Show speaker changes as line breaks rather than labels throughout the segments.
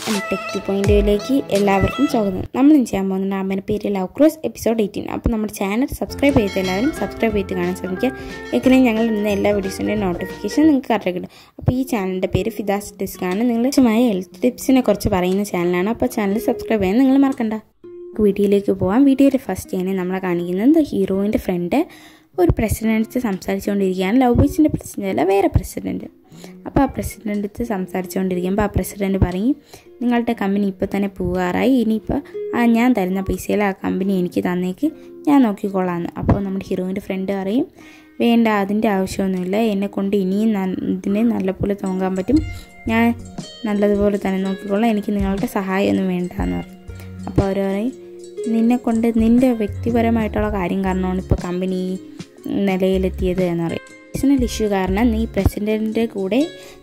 and tech to പോയിന്റിലേക്ക് എല്ലാവർക്കും സ്വാഗതം നമ്മൾ ഇന്ന് ചെയ്യാൻ പോകുന്നത് അമ്മേൻ്റെ പേര് ലവ് ക്രോസ് എപ്പിസോഡ് എയ്റ്റീൻ അപ്പോൾ നമ്മുടെ ചാനൽ സബ്സ്ക്രൈബ് ചെയ്ത് എല്ലാവരും സബ്സ്ക്രൈബ് ചെയ്ത് കാണാൻ ശ്രമിക്കുക എങ്കിലും ഞങ്ങൾ ഇന്ന് എല്ലാ വീഡിയോസിൻ്റെയും നോട്ടിഫിക്കേഷൻ നിങ്ങൾക്ക് കറക്റ്റ് കിട്ടും അപ്പോൾ ഈ ചാനലിൻ്റെ പേര് ഫിദാസ് ഡിസ്ക് ആണ് നിങ്ങൾ ലക്ഷ്യമായ ഹെൽത്ത് ടിപ്സിനെ കുറിച്ച് പറയുന്ന ചാനലാണ് അപ്പോൾ ചാനൽ സബ്സ്ക്രൈബ് ചെയ്യാൻ നിങ്ങൾ മറക്കണ്ട വീഡിയോയിലേക്ക് പോകാം വീഡിയോയിൽ ഫസ്റ്റ് ചെയ്യാൻ നമ്മളെ കാണിക്കുന്നത് ഹീറോയിൻ്റെ ഫ്രണ്ട് ഒരു പ്രസിഡൻറ്റ് സംസാരിച്ചുകൊണ്ടിരിക്കുകയാണ് ലവ് ബോയ്സിൻ്റെ പ്രസിഡൻ്റ് അല്ല വേറെ പ്രസിഡൻറ്റ് അപ്പോൾ ആ പ്രസിഡൻറ്റ് സംസാരിച്ചുകൊണ്ടിരിക്കുമ്പോൾ ആ പ്രസിഡൻറ്റ് പറയും നിങ്ങളുടെ കമ്പനി ഇപ്പോൾ തന്നെ പോകാറായി ഇനിയിപ്പോൾ ആ ഞാൻ തരുന്ന പൈസയിൽ ആ കമ്പനി എനിക്ക് തന്നേക്ക് ഞാൻ നോക്കിക്കോളാമെന്ന് അപ്പോൾ നമ്മുടെ ഹീറോയിൻ്റെ ഫ്രണ്ട് പറയും വേണ്ട അതിൻ്റെ ആവശ്യമൊന്നുമില്ല എന്നെ കൊണ്ട് ഇനിയും ഇതിന് നല്ലപോലെ തോന്നാൻ പറ്റും ഞാൻ നല്ലതുപോലെ തന്നെ നോക്കിക്കോളാം എനിക്ക് നിങ്ങളുടെ സഹായമൊന്നും വേണ്ട എന്ന് പറയും അപ്പോൾ അവർ പറയും നിന്നെ കൊണ്ട് നിൻ്റെ വ്യക്തിപരമായിട്ടുള്ള കാര്യം കാരണമാണ് ഇപ്പോൾ കമ്പനി നിലയിലെത്തിയത് എന്ന് പറയും പേഴ്സണൽ ഇഷ്യൂ കാരണം നീ പ്രസിഡൻറ്റിൻ്റെ കൂടെ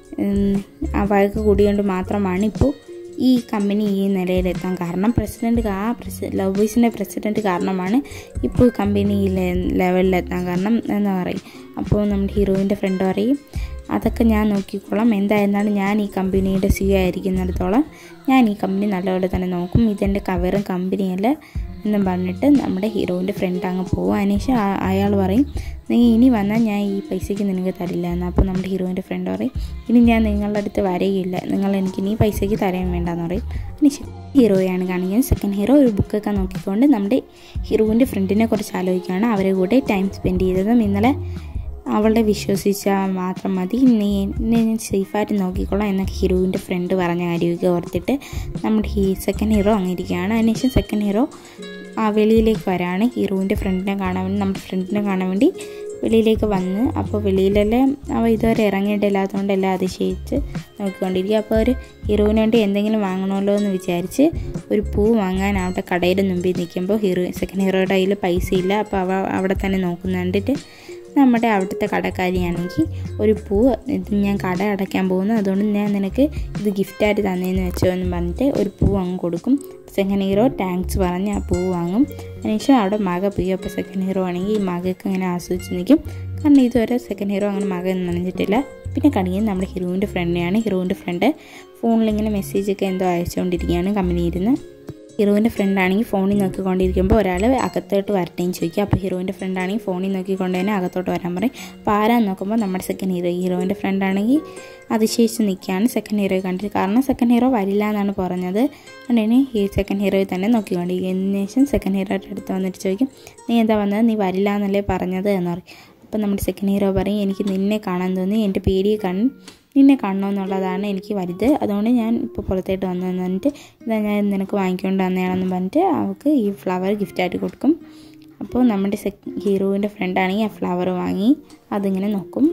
വഴക്ക് കൂടിയോണ്ട് മാത്രമാണ് ഇപ്പോൾ ഈ കമ്പനി ഈ നിലയിലെത്താൻ കാരണം പ്രസിഡൻറ്റ് ആ പ്രസി ലവ് ബോയ്സിൻ്റെ പ്രസിഡൻറ്റ് കാരണമാണ് ഇപ്പോൾ ഈ കമ്പനി ഈ ലെവലിലെത്താൻ കാരണം എന്ന് പറയും അപ്പോൾ നമ്മുടെ ഹീറോയിൻ്റെ ഫ്രണ്ട് പറയും അതൊക്കെ ഞാൻ നോക്കിക്കോളാം എന്തായിരുന്നാലും ഞാൻ ഈ കമ്പനിയുടെ സി ആയിരിക്കുന്നിടത്തോളം ഞാൻ ഈ കമ്പനി നല്ലപോലെ തന്നെ നോക്കും ഇതെൻ്റെ കവറും കമ്പനിയല്ല എന്നും പറഞ്ഞിട്ട് നമ്മുടെ ഹീറോയിൻ്റെ ഫ്രണ്ട് അങ്ങ് പോകും അതിനുശേഷം അയാൾ പറയും നീ ഇനി വന്നാൽ ഞാൻ ഈ പൈസയ്ക്ക് നിനക്ക് തരില്ല എന്ന് അപ്പോൾ നമ്മുടെ ഹീറോയിൻ്റെ ഫ്രണ്ട് പറയും ഇനി ഞാൻ നിങ്ങളുടെ അടുത്ത് വരികയില്ല നിങ്ങൾ എനിക്ക് ഇനി പൈസയ്ക്ക് തരാൻ വേണ്ടെന്ന് പറയും അതിനുശേഷം ഹീറോയാണ് കാണിക്കുന്നത് സെക്കൻഡ് ഹീറോ ഒരു ബുക്കൊക്കെ നോക്കിക്കൊണ്ട് നമ്മുടെ ഹീറോയിൻ്റെ ഫ്രണ്ടിനെ കുറിച്ച് ആലോചിക്കുകയാണ് അവരെ കൂടെ ടൈം സ്പെൻഡ് ചെയ്തതും ഇന്നലെ അവളെ വിശ്വസിച്ചാൽ മാത്രം മതി നീ എന്നെ സേഫായിട്ട് നോക്കിക്കോളാം എന്നൊക്കെ ഹീറോയിൻ്റെ ഫ്രണ്ട് പറഞ്ഞ കാര്യമൊക്കെ ഓർത്തിട്ട് നമ്മുടെ ഹീ സെക്കൻഡ് ഹീറോ അങ്ങനെ ഇരിക്കുകയാണ് അതിനുശേഷം സെക്കൻഡ് ഹീറോ ആ വെളിയിലേക്ക് വരാണ് ഹീറോയിൻ്റെ ഫ്രണ്ടിനെ കാണാൻ വേണ്ടി നമ്മുടെ ഫ്രണ്ടിനെ കാണാൻ വേണ്ടി വെളിയിലേക്ക് വന്ന് അപ്പോൾ വെളിയിലെല്ലാം അവ ഇതുവരെ ഇറങ്ങിയിട്ടില്ലാത്തതുകൊണ്ട് എല്ലാം അതിശയിച്ച് നോക്കിക്കൊണ്ടിരിക്കുക അപ്പോൾ ഒരു ഹീറോയിന് വേണ്ടി എന്തെങ്കിലും വാങ്ങണമല്ലോ എന്ന് വിചാരിച്ച് ഒരു പൂ വാങ്ങാൻ അവിടെ കടയുടെ മുമ്പിൽ നിൽക്കുമ്പോൾ ഹീറോ സെക്കൻഡ് ഹീറോയുടെ കയ്യിൽ പൈസ ഇല്ല അപ്പോൾ അവ അവിടെ തന്നെ നോക്കുന്നു കണ്ടിട്ട് നമ്മുടെ അവിടുത്തെ കടക്കാരിയാണെങ്കിൽ ഒരു പൂ ഇത് ഞാൻ കട അടയ്ക്കാൻ പോകുന്നു അതുകൊണ്ട് ഞാൻ നിനക്ക് ഇത് ഗിഫ്റ്റായിട്ട് തന്നേന്ന് വെച്ചോ എന്ന് പറഞ്ഞിട്ട് ഒരു പൂ അങ്ങ് കൊടുക്കും സെക്കൻഡ് ഹീറോ താങ്ക്സ് പറഞ്ഞ് ആ പൂ വാങ്ങും അതിനുശേഷം അവിടെ മക പെയ്യും അപ്പോൾ സെക്കൻഡ് ഹീറോ ആണെങ്കിൽ ഈ മകൾക്ക് ഇങ്ങനെ ആസ്വദിച്ച് നിൽക്കും കാരണം ഇതുവരെ സെക്കൻഡ് ഹീറോ അങ്ങനെ മക നനഞ്ഞിട്ടില്ല പിന്നെ കാണിക്കുന്നത് നമ്മുടെ ഹീറോയിൻ്റെ ഫ്രണ്ടിനെയാണ് ഹീറോയിൻ്റെ ഫ്രണ്ട് ഫോണിലിങ്ങനെ മെസ്സേജൊക്കെ എന്തോ അയച്ചുകൊണ്ടിരിക്കുകയാണ് കമ്പനിയിൽ നിന്ന് ഹീറോയിൻ്റെ ഫ്രണ്ടാണെങ്കിൽ ഫോണിൽ നോക്കിക്കൊണ്ടിരിക്കുമ്പോൾ ഒരാൾ അകത്തോട്ട് വരട്ടേന്ന് ചോദിക്കുക അപ്പോൾ ഹീറോയിൻ്റെ ഫ്രണ്ടാണെങ്കിൽ ഫോണിൽ നോക്കിക്കൊണ്ട് തന്നെ അകത്തോട്ട് വരാൻ പറയും അപ്പോൾ ആരാന്ന് നോക്കുമ്പോൾ നമ്മുടെ സെക്കൻഡ് ഹീറോ ഹീറോയിൻ്റെ ഫ്രണ്ടാണെങ്കിൽ അതിശയിച്ച് നിൽക്കുകയാണ് സെക്കൻഡ് ഹീറോയെ കണ്ടിട്ട് കാരണം സെക്കൻഡ് ഹീറോ വരില്ല എന്നാണ് പറഞ്ഞത് അതുകൊണ്ട് ഈ സെക്കൻഡ് ഹീറോയെ തന്നെ നോക്കിക്കൊണ്ടിരിക്കും ശേഷം സെക്കൻഡ് ഹീറോയുടെ അടുത്ത് വന്നിട്ട് ചോദിക്കും നീ എന്താ വന്നത് നീ വരില്ല എന്നല്ലേ പറഞ്ഞത് എന്ന് പറയും അപ്പോൾ നമ്മുടെ സെക്കൻഡ് ഹീറോ പറയും എനിക്ക് നിന്നെ കാണാൻ തോന്നി എൻ്റെ പേടിയെ കണ്ണ് നിന്നെ കാണണമെന്നുള്ളതാണ് എനിക്ക് വലുത് അതുകൊണ്ട് ഞാൻ ഇപ്പോൾ പുറത്തേട്ട് വന്നു എന്നിട്ട് ഇതാ ഞാൻ നിനക്ക് വാങ്ങിക്കൊണ്ട് വന്നതാണെന്ന് പറഞ്ഞിട്ട് അവൾക്ക് ഈ ഫ്ലവർ ഗിഫ്റ്റായിട്ട് കൊടുക്കും അപ്പോൾ നമ്മുടെ സെക് ഹീറോയിൻ്റെ ഫ്രണ്ടാണെങ്കിൽ ആ ഫ്ലവർ വാങ്ങി അതിങ്ങനെ നോക്കും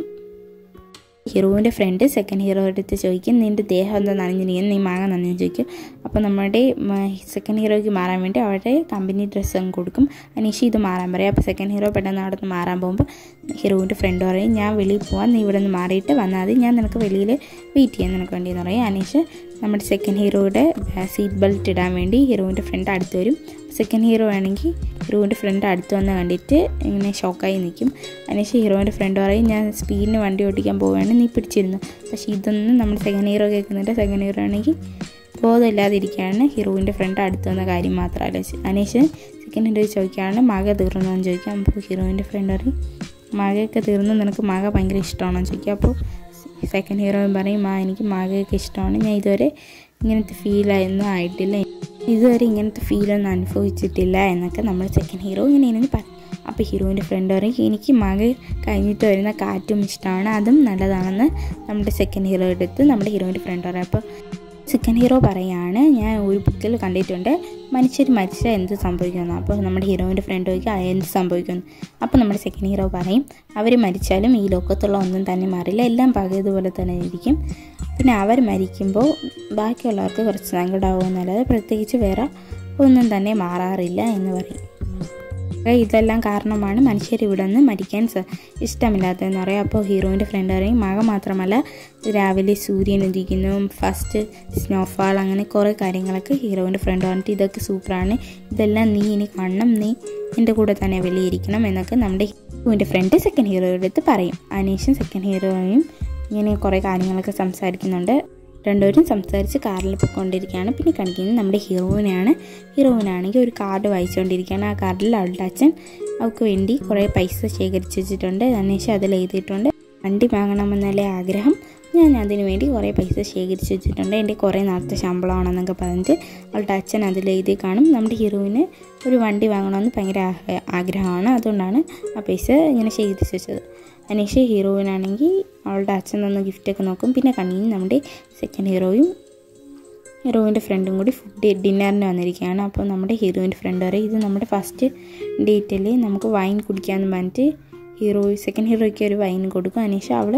ഹീറോയിൻ്റെ ഫ്രണ്ട് സെക്കൻഡ് ഹീറോയുടെ അടുത്ത് ചോദിക്കും നിൻ്റെ ദേഹം എന്താ നനഞ്ഞിരിക്കുന്നത് നീ മാങ്ങ നനഞ്ഞു ചോദിക്കും അപ്പോൾ നമ്മുടെ സെക്കൻഡ് ഹീറോയ്ക്ക് മാറാൻ വേണ്ടി അവരുടെ കമ്പനി ഡ്രസ്സ് അങ്ങ് കൊടുക്കും അനീഷ് ഇത് മാറാൻ പറയും അപ്പോൾ സെക്കൻഡ് ഹീറോ പെട്ടെന്ന് അവിടെ നിന്ന് മാറാൻ പോകുമ്പോൾ ഹീറോയിൻ്റെ ഫ്രണ്ട് പറയും ഞാൻ വെളിയിൽ പോകാൻ നീ ഇവിടെ നിന്ന് മാറിയിട്ട് വന്നാൽ മതി ഞാൻ നിനക്ക് വെളിയിൽ വെയിറ്റ് ചെയ്യാൻ നിനക്ക് വേണ്ടി എന്ന് പറയും അനീഷ് നമ്മുടെ സെക്കൻഡ് ഹീറോയുടെ സീറ്റ് ബെൽറ്റ് ഇടാൻ വേണ്ടി ഹീറോയിൻ്റെ ഫ്രണ്ട് അടുത്ത് വരും സെക്കൻഡ് ഹീറോ ആണെങ്കിൽ ഹീറോയിൻ്റെ ഫ്രണ്ട് അടുത്ത് വന്ന് കണ്ടിട്ട് ഇങ്ങനെ ഷോക്കായി നിൽക്കും അതിനുശേഷം ഹീറോയിൻ്റെ ഫ്രണ്ട് പറയും ഞാൻ സ്പീഡിന് വണ്ടി ഓടിക്കാൻ പോവുകയാണ് നീ പിടിച്ചിരുന്നു പക്ഷേ ഇതൊന്നും നമ്മൾ സെക്കൻഡ് ഹീറോ കേൾക്കുന്നില്ല സെക്കൻഡ് ഹീറോ ആണെങ്കിൽ ബോധമില്ലാതിരിക്കുകയാണ് ഹീറോയിൻ്റെ ഫ്രണ്ട് അടുത്ത് വന്ന കാര്യം മാത്രം ആലോചിച്ച് അതിനുശേഷം സെക്കൻഡ് ഹീറോ ചോദിക്കുകയാണ് മക തീർന്നോ എന്ന് ചോദിക്കാം അപ്പോൾ ഹീറോയിൻ്റെ ഫ്രണ്ട് പറയും മകയൊക്കെ തീർന്നു നിനക്ക് മക ഭയങ്കര ഇഷ്ടമാണോ എന്ന് ചോദിക്കുക അപ്പോൾ സെക്കൻഡ് ഹീറോയും പറയും ആ എനിക്ക് മകയൊക്കെ ഇഷ്ടമാണ് ഞാൻ ഇതുവരെ ഇങ്ങനത്തെ ഫീലൊന്നും ആയിട്ടില്ല ഇതുവരെ ഇങ്ങനത്തെ ഫീലൊന്നും അനുഭവിച്ചിട്ടില്ല എന്നൊക്കെ നമ്മൾ സെക്കൻഡ് ഹീറോ ഇങ്ങനെയാണ് പറയും അപ്പോൾ ഹീറോയിൻ്റെ ഫ്രണ്ട് പറയും എനിക്ക് മക കഴിഞ്ഞിട്ട് വരുന്ന കാറ്റും ഇഷ്ടമാണ് അതും നല്ലതാണെന്ന് നമ്മുടെ സെക്കൻഡ് ഹീറോ എടുത്ത് നമ്മുടെ ഹീറോയിൻ്റെ ഫ്രണ്ട് പറയും അപ്പോൾ സെക്കൻഡ് ഹീറോ പറയാണ് ഞാൻ ഒരു ബുക്കിൽ കണ്ടിട്ടുണ്ട് മനുഷ്യർ മരിച്ചാൽ എന്ത് സംഭവിക്കുമെന്ന് അപ്പോൾ നമ്മുടെ ഹീറോയിൻ്റെ ഫ്രണ്ട് ചോദിക്കുക എന്ത് സംഭവിക്കുമെന്ന് അപ്പോൾ നമ്മുടെ സെക്കൻഡ് ഹീറോ പറയും അവർ മരിച്ചാലും ഈ ലോകത്തുള്ള ഒന്നും തന്നെ മാറില്ല എല്ലാം പകയതുപോലെ തന്നെ ഇരിക്കും പിന്നെ അവർ മരിക്കുമ്പോൾ ബാക്കിയുള്ളവർക്ക് കുറച്ച് സങ്കടമാകുമെന്നല്ലാതെ പ്രത്യേകിച്ച് വേറെ ഒന്നും തന്നെ മാറാറില്ല എന്ന് പറയും ഇതെല്ലാം കാരണമാണ് മനുഷ്യർ ഇവിടെ നിന്ന് മരിക്കാൻ ഇഷ്ടമില്ലാത്തതെന്ന് പറയും അപ്പോൾ ഹീറോയിൻ്റെ ഫ്രണ്ട് പറയും മഴ മാത്രമല്ല രാവിലെ സൂര്യൻ ഉദിക്കുന്നു ഫസ്റ്റ് സ്നോഫാൾ അങ്ങനെ കുറേ കാര്യങ്ങളൊക്കെ ഹീറോയിൻ്റെ ഫ്രണ്ട് പറഞ്ഞിട്ട് ഇതൊക്കെ സൂപ്പറാണ് ഇതെല്ലാം നീ ഇനി കാണണം നീ എൻ്റെ കൂടെ തന്നെ വെളിയിരിക്കണം എന്നൊക്കെ നമ്മുടെ ഹീറോയിൻ്റെ ഫ്രണ്ട് സെക്കൻഡ് ഹീറോയുടെ അടുത്ത് പറയും അതിനുശേഷം സെക്കൻഡ് ഹീറോയും ഇങ്ങനെ കുറേ കാര്യങ്ങളൊക്കെ സംസാരിക്കുന്നുണ്ട് രണ്ടുപേരും സംസാരിച്ച് കാറിൽ പോയിക്കൊണ്ടിരിക്കുകയാണ് പിന്നെ കാണിക്കുന്നത് നമ്മുടെ ഹീറോയിനാണ് ഹീറോയിനാണെങ്കിൽ ഒരു കാർഡ് വായിച്ചുകൊണ്ടിരിക്കുകയാണ് ആ കാർഡിൽ അവളുടെ അച്ഛൻ അവൾക്ക് വേണ്ടി കുറേ പൈസ ശേഖരിച്ച് വെച്ചിട്ടുണ്ട് അന്വേഷിച്ച് അതിൽ എഴുതിയിട്ടുണ്ട് വണ്ടി വാങ്ങണമെന്നല്ലേ ആഗ്രഹം ഞാൻ അതിന് വേണ്ടി കുറേ പൈസ ശേഖരിച്ച് വെച്ചിട്ടുണ്ട് എൻ്റെ കുറേ നാളത്തെ ശമ്പളമാണെന്നൊക്കെ പറഞ്ഞിട്ട് അവളുടെ അച്ഛൻ അതിൽ എഴുതി കാണും നമ്മുടെ ഹീറോയിന് ഒരു വണ്ടി വാങ്ങണമെന്ന് ഭയങ്കര ആഹ- ആഗ്രഹമാണ് അതുകൊണ്ടാണ് ആ പൈസ ഇങ്ങനെ ശേഖരിച്ച് വെച്ചത് അനീഷ് ഹീറോയിനാണെങ്കിൽ അവളുടെ അച്ഛൻ തന്ന ഗിഫ്റ്റൊക്കെ നോക്കും പിന്നെ കണ്ണിന് നമ്മുടെ സെക്കൻഡ് ഹീറോയും ഹീറോയിൻ്റെ ഫ്രണ്ടും കൂടി ഫുഡ് ഡിന്നറിന് വന്നിരിക്കുകയാണ് അപ്പോൾ നമ്മുടെ ഹീറോയിൻ്റെ ഫ്രണ്ട് പറയും ഇത് നമ്മുടെ ഫസ്റ്റ് ഡേറ്റിൽ നമുക്ക് വൈൻ കുടിക്കാമെന്ന് പറഞ്ഞിട്ട് ഹീറോ സെക്കൻഡ് ഹീറോയ്ക്ക് ഒരു വൈൻ കൊടുക്കും അനീഷ് അവൾ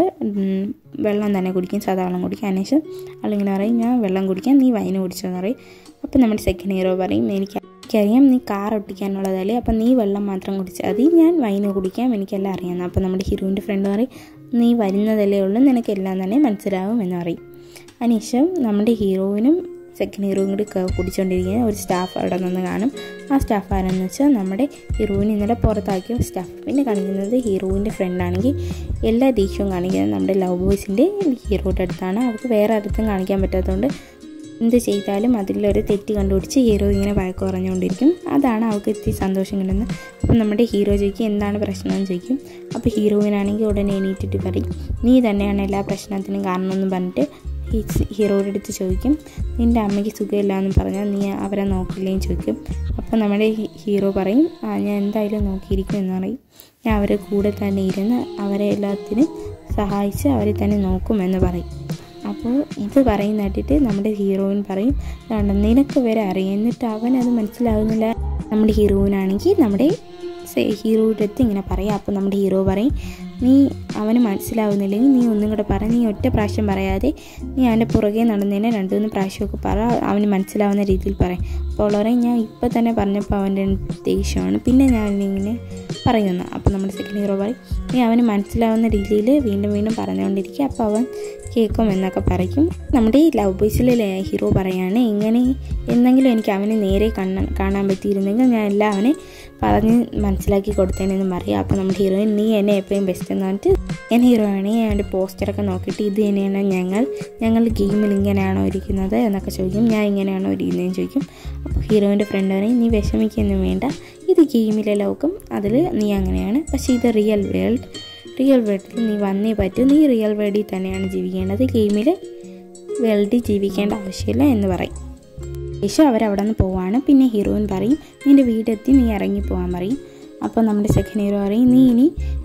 വെള്ളം തന്നെ കുടിക്കും സാധാ വെള്ളം കുടിക്കും അനീഷ് അവളിങ്ങനെ പറയും ഞാൻ വെള്ളം കുടിക്കാം നീ വൈൻ കുടിച്ചോന്ന് പറയും അപ്പോൾ നമ്മുടെ സെക്കൻഡ് ഹീറോ പറയും എനിക്ക് എനിക്കറിയാം നീ കാർ ഒട്ടിക്കാനുള്ളതല്ലേ അപ്പം നീ വെള്ളം മാത്രം കുടിച്ചാൽ മതി ഞാൻ വൈന് കുടിക്കാം എനിക്കെല്ലാം അറിയാമെന്ന് അപ്പോൾ നമ്മുടെ ഹീറോയിൻ്റെ ഫ്രണ്ട് പറയും നീ വരുന്നതല്ലേ ഉള്ളൂ നിനക്കെല്ലാം തന്നെ മനസ്സിലാവും എന്ന് പറയും അതിനുശേഷം നമ്മുടെ ഹീറോയിനും സെക്കൻഡ് ഹീറോയും കൂടി ക- കുടിച്ചുകൊണ്ടിരിക്കുന്ന ഒരു സ്റ്റാഫ് അവിടെ നിന്ന് കാണും ആ സ്റ്റാഫ് ആരെന്ന് വെച്ചാൽ നമ്മുടെ ഹീറോയിൻ ഇന്നലെ പുറത്താക്കിയ സ്റ്റാഫ് പിന്നെ കാണിക്കുന്നത് ഹീറോയിൻ്റെ ഫ്രണ്ടാണെങ്കിൽ എല്ലാ ദേഷ്യവും കാണിക്കുന്നത് നമ്മുടെ ലവ് ബോയ്സിൻ്റെ ഹീറോയുടെ അടുത്താണ് അവർക്ക് വേറെ അടുത്തും കാണിക്കാൻ പറ്റാത്തതുകൊണ്ട് എന്ത് ചെയ്താലും അതിലൊരു തെറ്റ് കണ്ടുപിടിച്ച് ഹീറോ ഇങ്ങനെ വഴക്ക് പറഞ്ഞുകൊണ്ടിരിക്കും അതാണ് അവൾക്ക് ഇത്തിരി സന്തോഷം കിട്ടുന്നത് അപ്പം നമ്മുടെ ഹീറോ ചോദിക്കും എന്താണ് പ്രശ്നം എന്ന് ചോദിക്കും അപ്പോൾ ഹീറോയിനാണെങ്കിൽ ഉടനെ എണീറ്റിട്ട് പറയും നീ തന്നെയാണ് എല്ലാ പ്രശ്നത്തിനും കാരണമെന്ന് പറഞ്ഞിട്ട് ഈ ഹീറോയുടെ അടുത്ത് ചോദിക്കും നിൻ്റെ അമ്മയ്ക്ക് സുഖമില്ല എന്ന് പറഞ്ഞാൽ നീ അവരെ നോക്കില്ലേന്ന് ചോദിക്കും അപ്പോൾ നമ്മുടെ ഹി- ഹീറോ പറയും ആ ഞാൻ എന്തായാലും നോക്കിയിരിക്കും എന്ന് പറയും ഞാൻ അവരെ കൂടെ തന്നെ ഇരുന്ന് അവരെ എല്ലാത്തിനും സഹായിച്ച് അവരെ തന്നെ നോക്കുമെന്ന് പറയും അപ്പോൾ ഇത് പറയുന്ന കേട്ടിട്ട് നമ്മുടെ ഹീറോയിൻ പറയും "ദാണ്ട, നിനക്ക് വരെ അറിയാം എന്നിട്ട് അവൻ അത് മനസ്സിലാകുന്നില്ല നമ്മുടെ ഹീറോയിനാണെങ്കിൽ നമ്മുടെ സെ- ഹീറോയുടെ അടുത്ത് ഇങ്ങനെ പറയാം അപ്പോൾ നമ്മുടെ ഹീറോ പറയും നീ അവന് മനസ്സിലാവുന്നില്ലെങ്കിൽ നീ ഒന്നും കൂടെ പറ നീ ഒറ്റ പ്രാവശ്യം പറയാതെ നീ അവൻ്റെ പുറകെ നടന്നതിനെ രണ്ടു മൂന്ന് പ്രാവശ്യമൊക്കെ പറ അവന് മനസ്സിലാവുന്ന രീതിയിൽ പറയും അപ്പോൾ അവൾ പറയും ഞാൻ ഇപ്പം തന്നെ പറഞ്ഞപ്പോൾ അവൻ്റെ ദേഷ്യമാണ് പിന്നെ ഞാൻ ഇങ്ങനെ പറയുന്നു അപ്പോൾ നമ്മുടെ സെക്കൻഡ് ഹീറോ പറയും നീ അവന് മനസ്സിലാവുന്ന രീതിയിൽ വീണ്ടും വീണ്ടും പറഞ്ഞുകൊണ്ടിരിക്കുക അപ്പോൾ അവൻ കേൾക്കും എന്നൊക്കെ പറയും നമ്മുടെ ഈ ലവ് ബോയ്സിലെ ഹീറോ പറയാണ് ഇങ്ങനെ എന്തെങ്കിലും എനിക്ക് അവനെ നേരെ കാണാൻ കാണാൻ പറ്റിയിരുന്നെങ്കിൽ ഞാൻ എല്ലാം അവനെ പറഞ്ഞ് മനസ്സിലാക്കി കൊടുത്തേനെന്ന് പറയും അപ്പോൾ നമ്മുടെ ഹീറോയിൻ നീ എന്നെ എപ്പോഴും ബെസ്റ്റ് എന്ന് പറഞ്ഞിട്ട് ഞാൻ ഹീറോ ആണ് എൻ്റെ പോസ്റ്ററൊക്കെ നോക്കിയിട്ട് ഇത് തന്നെയാണ് ഞങ്ങൾ ഞങ്ങൾ ഗെയിമിൽ ഇങ്ങനെയാണോ ഇരിക്കുന്നത് എന്നൊക്കെ ചോദിക്കും ഞാൻ ഇങ്ങനെയാണോ ഇരിക്കുന്നതെന്ന് ചോദിക്കും അപ്പോൾ ഹീറോയിൻ്റെ ഫ്രണ്ട് പറയും നീ വിഷമിക്കൊന്നും വേണ്ട ഇത് ഗെയിമിലെ ലോകം അതിൽ നീ അങ്ങനെയാണ് പക്ഷേ ഇത് റിയൽ വേൾഡ് റിയൽ വേൾഡിൽ നീ വന്നേ പറ്റൂ നീ റിയൽ വേൾഡിൽ തന്നെയാണ് ജീവിക്കേണ്ടത് ഗെയിമിൽ വേൾഡിൽ ജീവിക്കേണ്ട ആവശ്യമില്ല എന്ന് പറയും ശേഷം അവരവിടെ നിന്ന് പോവാണ് പിന്നെ ഹീറോയിൻ പറയും നിൻ്റെ വീടെത്തി നീ ഇറങ്ങി പോകാൻ പറയും അപ്പോൾ നമ്മുടെ സെക്കൻഡ് ഹീറോ പറയും നീ ഇനി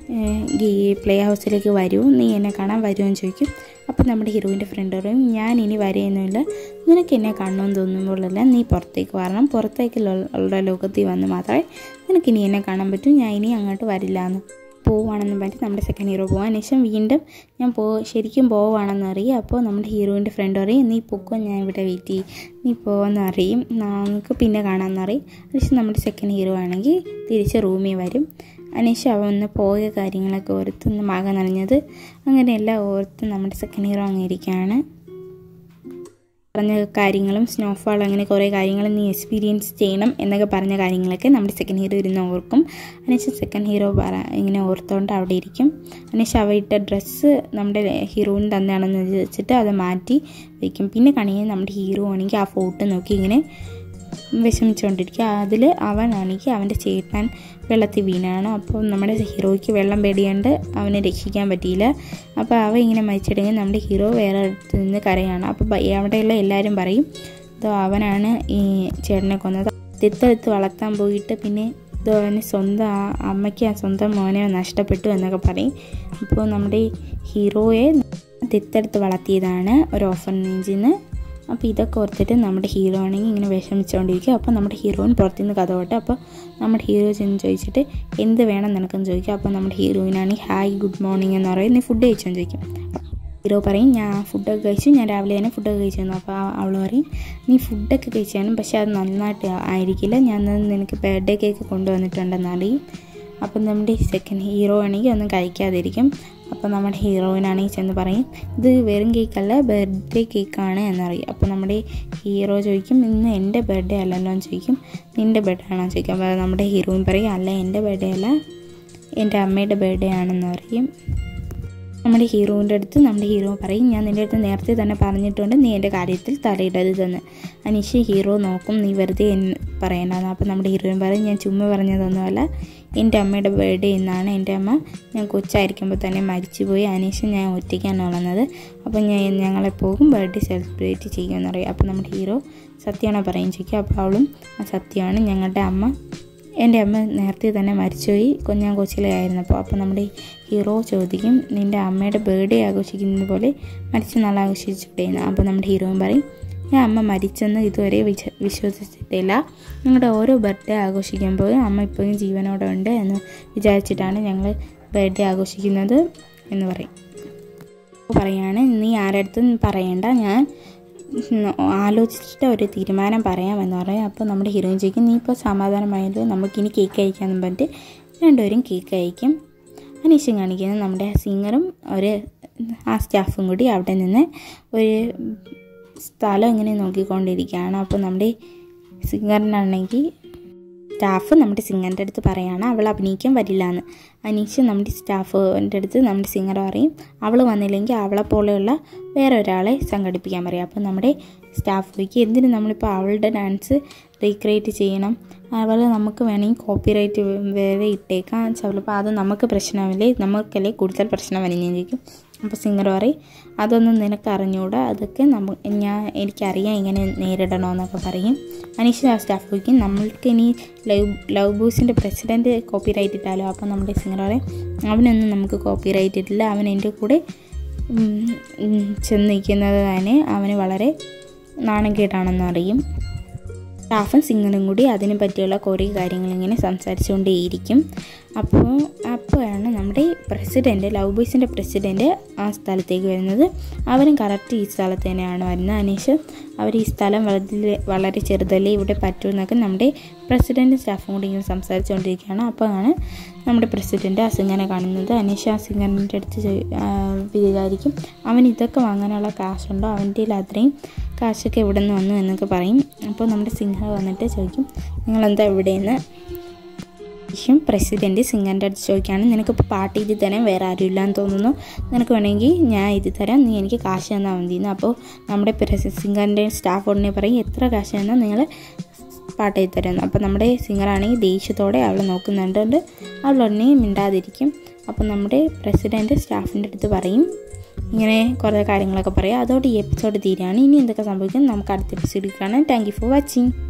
പ്ലേ ഹൗസിലേക്ക് വരൂ നീ എന്നെ കാണാൻ വരുമോ എന്ന് ചോദിക്കും അപ്പോൾ നമ്മുടെ ഹീറോയിൻ്റെ ഫ്രണ്ട് പറയും ഞാൻ ഇനി വരെയൊന്നുമില്ല നിനക്ക് എന്നെ കാണണമെന്ന് തോന്നുമ്പോഴല്ല നീ പുറത്തേക്ക് വരണം പുറത്തേക്ക് ഉള്ള ലോകത്തിൽ വന്ന് മാത്രമേ നിനക്ക് ഇനി എന്നെ കാണാൻ പറ്റൂ ഞാൻ ഇനി അങ്ങോട്ട് വരില്ല എന്ന് പോവുകയാണെന്ന് പറഞ്ഞിട്ട് നമ്മുടെ സെക്കൻഡ് ഹീറോ പോകാൻ ശേഷം വീണ്ടും ഞാൻ പോ ശരിക്കും പോവുകയാണെന്ന് അറിയും അപ്പോൾ നമ്മുടെ ഹീറോയിൻ്റെ ഫ്രണ്ട് പറയും നീ പൊക്കോ ഞാൻ ഇവിടെ വെയിറ്റ് ചെയ്യും നീ പോവെന്ന് അറിയും നമുക്ക് പിന്നെ കാണാമെന്ന് അറിയും അതിനുശേഷം നമ്മുടെ സെക്കൻഡ് ഹീറോ ആണെങ്കിൽ തിരിച്ച് റൂമിൽ വരും അതിനുശേഷം അവൻ ഒന്ന് പോയ കാര്യങ്ങളൊക്കെ ഓർത്ത് ഒന്ന് മക നനഞ്ഞത് അങ്ങനെയെല്ലാം ഓർത്ത് നമ്മുടെ സെക്കൻഡ് ഹീറോ അങ്ങ് ഇരിക്കുകയാണ് പറഞ്ഞ കാര്യങ്ങളും സ്നോഫാൾ അങ്ങനെ കുറേ കാര്യങ്ങൾ നീ എക്സ്പീരിയൻസ് ചെയ്യണം എന്നൊക്കെ പറഞ്ഞ കാര്യങ്ങളൊക്കെ നമ്മുടെ സെക്കൻഡ് ഹീറോ ഇരുന്ന് ഓർക്കും അതിനുശേഷം സെക്കൻഡ് ഹീറോ പറ ഇങ്ങനെ ഓർത്തുകൊണ്ട് അവിടെ ഇരിക്കും അതിനുശേഷം അവ ഇട്ട ഡ്രസ്സ് നമ്മുടെ ഹീറോയിൻ തന്നെയാണെന്ന് വെച്ചിട്ട് അത് മാറ്റി വയ്ക്കും പിന്നെ കണിയെ നമ്മുടെ ഹീറോ ആണെങ്കിൽ ആ ഫോട്ടോ നോക്കി ഇങ്ങനെ വിഷമിച്ചുകൊണ്ടിരിക്കുക അതിൽ അവനാണെങ്കിൽ അവൻ്റെ ചേട്ടൻ വെള്ളത്തിൽ വീണാണ് അപ്പോൾ നമ്മുടെ ഹീറോയ്ക്ക് വെള്ളം പേടിയാണ്ട് അവനെ രക്ഷിക്കാൻ പറ്റിയില്ല അപ്പോൾ അവ ഇങ്ങനെ മരിച്ചിട്ടെങ്കിൽ നമ്മുടെ ഹീറോ വേറെ അടുത്ത് നിന്ന് കരയാണ് അപ്പോൾ ബ- അവിടെയുള്ള എല്ലാവരും പറയും ഇതോ അവനാണ് ഈ ചേട്ടനെ കൊന്നത് തിത്തെടുത്ത് വളർത്താൻ പോയിട്ട് പിന്നെ ഇതോ അവന് സ്വന്തം ആ അമ്മയ്ക്ക് ആ സ്വന്തം മോനെ നഷ്ടപ്പെട്ടു എന്നൊക്കെ പറയും അപ്പോൾ നമ്മുടെ ഹീറോയെ തിത്തെടുത്ത് വളർത്തിയതാണ് ഒരു ഓഫർനേജിൽ നിന്ന് അപ്പോൾ ഇതൊക്കെ ഓർത്തിട്ട് നമ്മുടെ ഹീറോ ആണെങ്കിൽ ഇങ്ങനെ വിഷമിച്ചുകൊണ്ടിരിക്കും അപ്പോൾ നമ്മുടെ ഹീറോയിൻ പുറത്തുനിന്ന് കഥ പോട്ടെ അപ്പോൾ നമ്മുടെ ഹീറോ ചെന്ന് ചോദിച്ചിട്ട് എന്ത് വേണം നിനക്കെന്ന് ചോദിക്കും അപ്പോൾ നമ്മുടെ ഹീറോയിനാണെങ്കിൽ ഹായ് ഗുഡ് മോർണിംഗ് എന്ന് പറയും നീ ഫുഡ് കഴിച്ചോന്ന് ചോദിക്കും ഹീറോ പറയും ഞാൻ ഫുഡൊക്കെ കഴിച്ചു ഞാൻ രാവിലെ തന്നെ ഫുഡൊക്കെ കഴിച്ചു തന്നു അപ്പോൾ അവൾ പറയും നീ ഫുഡൊക്കെ കഴിച്ചാലും പക്ഷേ അത് നന്നായിട്ട് ആയിരിക്കില്ല ഞാൻ ഇന്ന് നിനക്ക് ബർത്ത്ഡേ കേക്ക് കൊണ്ടുവന്നിട്ടുണ്ടെന്ന് അറിയും അപ്പം നമ്മുടെ സെക്കൻഡ് ഹീറോ ആണെങ്കിൽ ഒന്നും കഴിക്കാതിരിക്കും അപ്പോൾ നമ്മുടെ ഹീറോയിനാണെങ്കിൽ ചെന്ന് പറയും ഇത് വെറും കേക്കല്ല ബർത്ത്ഡേ കേക്കാണ് എന്നറിയും അപ്പോൾ നമ്മുടെ ഹീറോ ചോദിക്കും ഇന്ന് എൻ്റെ ബർത്ത്ഡേ അല്ലല്ലോ എന്ന് ചോദിക്കും നിൻ്റെ ബർത്ത്ഡേ ആണോ എന്ന് ചോദിക്കും അപ്പോൾ നമ്മുടെ ഹീറോയിൻ പറയും അല്ല എൻ്റെ ബർത്ത്ഡേ അല്ല എൻ്റെ അമ്മയുടെ ബർത്ത്ഡേ ആണെന്ന് പറയും നമ്മുടെ ഹീറോയിൻ്റെ അടുത്ത് നമ്മുടെ ഹീറോ പറയും ഞാൻ നിൻ്റെ അടുത്ത് നേരത്തെ തന്നെ പറഞ്ഞിട്ടുണ്ട് നീ എൻ്റെ കാര്യത്തിൽ തലയിടരുതെന്ന് അനീഷ് ഹീറോ നോക്കും നീ വെറുതെ എന്ന് പറയണ്ടെന്ന് അപ്പോൾ നമ്മുടെ ഹീറോയിൻ പറയും ഞാൻ ചുമ്മാ പറഞ്ഞതൊന്നുമല്ല എൻ്റെ അമ്മയുടെ ബർത്ത്ഡേ ഇന്നാണ് എൻ്റെ അമ്മ ഞാൻ കൊച്ചായിരിക്കുമ്പോൾ തന്നെ മരിച്ചുപോയി അനീഷ് ഞാൻ ഒറ്റയ്ക്കാണ് വളർന്നത് അപ്പോൾ ഞാൻ ഞങ്ങളെ പോകും ബർത്ത്ഡേ സെലിബ്രേറ്റ് ചെയ്യുമെന്ന് പറയും അപ്പോൾ നമ്മുടെ ഹീറോ സത്യമാണോ പറയും ചോദിക്കും അപ്പോൾ അവളും "ആ, സത്യമാണ് ഞങ്ങളുടെ അമ്മ എൻ്റെ അമ്മ നേരത്തെ തന്നെ മരിച്ചുപോയി കൊ- ഞാൻ കൊച്ചിലായിരുന്നപ്പോൾ അപ്പോൾ നമ്മുടെ ഹീറോ ചോദിക്കും നിൻ്റെ അമ്മയുടെ ബർത്ത്ഡേ ആഘോഷിക്കുന്നത് പോലെ മരിച്ച നാൾ ആഘോഷിച്ചുകൂടെയെന്ന് അപ്പോൾ നമ്മുടെ ഹീറോയും പറയും ഞാൻ അമ്മ മരിച്ചെന്ന് ഇതുവരെ വിശ്വ വിശ്വസിച്ചിട്ടില്ല ഞങ്ങളുടെ ഓരോ ബർത്ത്ഡേ ആഘോഷിക്കുമ്പോഴും അമ്മ ഇപ്പോഴും ജീവനോടെ ഉണ്ട് എന്ന് വിചാരിച്ചിട്ടാണ് ഞങ്ങൾ ബർത്ത്ഡേ ആഘോഷിക്കുന്നത് എന്ന് പറയും അപ്പോൾ പറയാണ് നീ ആരടുത്തും പറയണ്ട ഞാൻ ഉം, ആലോചിച്ചിട്ട് ഒരു തീരുമാനം പറയാമെന്ന് പറയും അപ്പോൾ നമ്മുടെ ഹീറോയിൻ ചോദിക്കും നീ ഇപ്പോൾ സമാധാനമായത് നമുക്കിനി കേക്ക് കഴിക്കാമെന്ന് പറഞ്ഞിട്ട് രണ്ടുപേരും കേക്ക് കഴിക്കും അനീഷും കാണിക്കുന്നത് നമ്മുടെ സിംഗറും ഒരു ആ സ്റ്റാഫും കൂടി അവിടെ നിന്ന് ഒരു സ്ഥലം ഇങ്ങനെ നോക്കിക്കൊണ്ടിരിക്കുകയാണ് അപ്പോൾ നമ്മുടെ സിംഗറിനാണെങ്കിൽ സ്റ്റാഫ് നമ്മുടെ സിംഗറിൻ്റെ അടുത്ത് പറയാണ് അവൾ അഭിനയിക്കാൻ വരില്ല എന്ന് അനീഷ് നമ്മുടെ സ്റ്റാഫിൻ്റെ അടുത്ത് നമ്മുടെ സിംഗർ പറയും അവൾ വന്നില്ലെങ്കിൽ അവളെ പോലെയുള്ള വേറെ ഒരാളെ സംഘടിപ്പിക്കാൻ പറയും അപ്പോൾ നമ്മുടെ സ്റ്റാഫ് ചോദിക്കും എന്തിന് നമ്മളിപ്പോൾ അവളുടെ ഡാൻസ് റീക്രിയേറ്റ് ചെയ്യണം അതുപോലെ നമുക്ക് വേണമെങ്കിൽ കോപ്പിറൈറ്റ് വേറെ ഇട്ടേക്കാം ചിലപ്പോൾ അത് നമുക്ക് പ്രശ്നമില്ലേ നമുക്കല്ലേ കൂടുതൽ പ്രശ്നം വരുന്നതായിരിക്കും അപ്പോൾ സിംഗർ പറയും അതൊന്നും നിനക്ക് അറിഞ്ഞുകൂടാ അതൊക്കെ നമ്മ ഞാൻ എനിക്കറിയാം ഇങ്ങനെ നേരിടണമെന്നൊക്കെ പറയും അനീഷ് ആ സ്റ്റാഫ് ചോദിക്കും നമ്മൾക്ക് ഇനി ലവ് ലവ് ബൂസിൻ്റെ പ്രസിഡൻറ്റ് കോപ്പിറൈറ്റ് ഇട്ടാലോ അപ്പോൾ നമ്മുടെ സിംഗർ പറയും അവനൊന്നും നമുക്ക് കോപ്പിറൈറ്റ് ഇട്ടില്ല അവൻ എൻ്റെ കൂടെ ഉം, ഉം, ചെന്ന് നിൽക്കുന്നത് തന്നെ അവന് വളരെ നാണക്കേടാണെന്ന് അറിയും സ്റ്റാഫും സിംഗറും കൂടി അതിനെ പറ്റിയുള്ള കുറേ കാര്യങ്ങൾ ഇങ്ങനെ സംസാരിച്ചുകൊണ്ടേയിരിക്കും അപ്പോൾ അപ്പോഴാണ് നമ്മുടെ പ്രസിഡൻറ്റ് ലവ് ബോയ്സിൻ്റെ പ്രസിഡൻറ്റ് ആ സ്ഥലത്തേക്ക് വരുന്നത് അവരും കറക്റ്റ് ഈ സ്ഥലത്ത് തന്നെയാണ് വരുന്നത് അനീഷ് അവർ ഈ സ്ഥലം വളരെ വളരെ ചെറുതല്ലേ ഇവിടെ പറ്റുമെന്നൊക്കെ നമ്മുടെ പ്രസിഡൻറ്റും സ്റ്റാഫും കൂടി ഇങ്ങനെ സംസാരിച്ചുകൊണ്ടിരിക്കുകയാണ് അപ്പോഴാണ് നമ്മുടെ പ്രസിഡൻറ്റ് ആ സിംഗനെ കാണുന്നത് അനീഷ് ആ സിംഗറിൻ്റെ അടുത്ത് ചോദി- ആ, വിചാരിക്കും അവൻ ഇതൊക്കെ വാങ്ങാനുള്ള കാശുണ്ടോ അവൻ്റെ കയ്യിൽ അത്രയും കാശൊക്കെ എവിടെ നിന്ന് വന്നു എന്നൊക്കെ പറയും അപ്പോൾ നമ്മുടെ സിംഹ വന്നിട്ട് ചോദിക്കും നിങ്ങളെന്താ ഇവിടെയെന്ന് ശേഷം പ്രസിഡൻറ്റ് സിംഗറിൻ്റെ അടുത്ത് ചോദിക്കുകയാണ് നിനക്കിപ്പോൾ പാട്ട് ഇത് തരാൻ വേറെ ആരും ഇല്ലാന്ന് തോന്നുന്നു നിനക്ക് വേണമെങ്കിൽ ഞാൻ ഇത് തരാം നീ എനിക്ക് കാശ് തന്നാൽ മതിയെന്ന് അപ്പോൾ നമ്മുടെ പ്രസി സിംഗറിൻ്റെ സ്റ്റാഫ് ഉടനെ പറയും എത്ര കാശ് തന്നാൽ നിങ്ങൾ പാട്ട് എഴുതി തരുന്നു അപ്പോൾ നമ്മുടെ സിംഗറാണെങ്കിൽ ദേഷ്യത്തോടെ അവളെ നോക്കുന്നുണ്ട് അവൾ ഉടനെ മിണ്ടാതിരിക്കും അപ്പോൾ നമ്മുടെ പ്രസിഡൻറ്റ് സ്റ്റാഫിൻ്റെ അടുത്ത് പറയും ഇങ്ങനെ കുറേ കാര്യങ്ങളൊക്കെ പറയും അതോടെ ഈ എപ്പിസോഡ് തീരുകയാണ് ഇനി എന്തൊക്കെ സംഭവിക്കും നമുക്ക് അടുത്ത എപ്പിസോഡിൽ കാണാം താങ്ക് യു ഫോർ വാച്ചിങ്